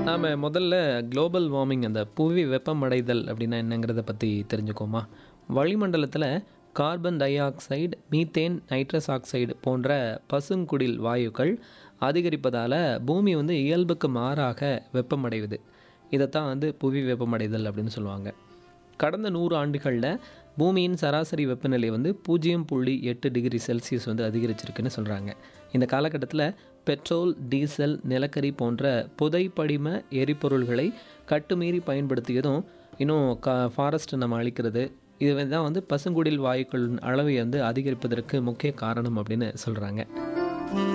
நாம் முதல்ல global warming அந்த புவி வெப்பமடைதல் அப்படின்னா என்னங்கிறத பற்றி தெரிஞ்சுக்கோமா வளிமண்டலத்தில் carbon dioxide methane nitrous oxide போன்ற பசுங்குடில் வாயுக்கள் அதிகரிப்பதால் பூமி வந்து இயல்புக்கு மாறாக வெப்பமடையுது இதைத்தான் வந்து புவி வெப்பமடைதல் அப்படின்னு சொல்லுவாங்க கடந்த நூறு ஆண்டுகளில் பூமியின் சராசரி வெப்பநிலை வந்து பூஜ்ஜியம் புள்ளி எட்டு டிகிரி செல்சியஸ் வந்து அதிகரிச்சிருக்குன்னு சொல்கிறாங்க இந்த காலகட்டத்தில் பெட்ரோல் டீசல் நிலக்கரி போன்ற புதைப்படிம எரிபொருள்களை கட்டுமீறி பயன்படுத்தியதும் இன்னும் கா ஃபாரஸ்ட் நம்ம அழிக்கிறது இது தான் வந்து பசுங்குடில் வாயுக்களின் அளவை வந்து அதிகரிப்பதற்கு முக்கிய காரணம் அப்படின்னு சொல்கிறாங்க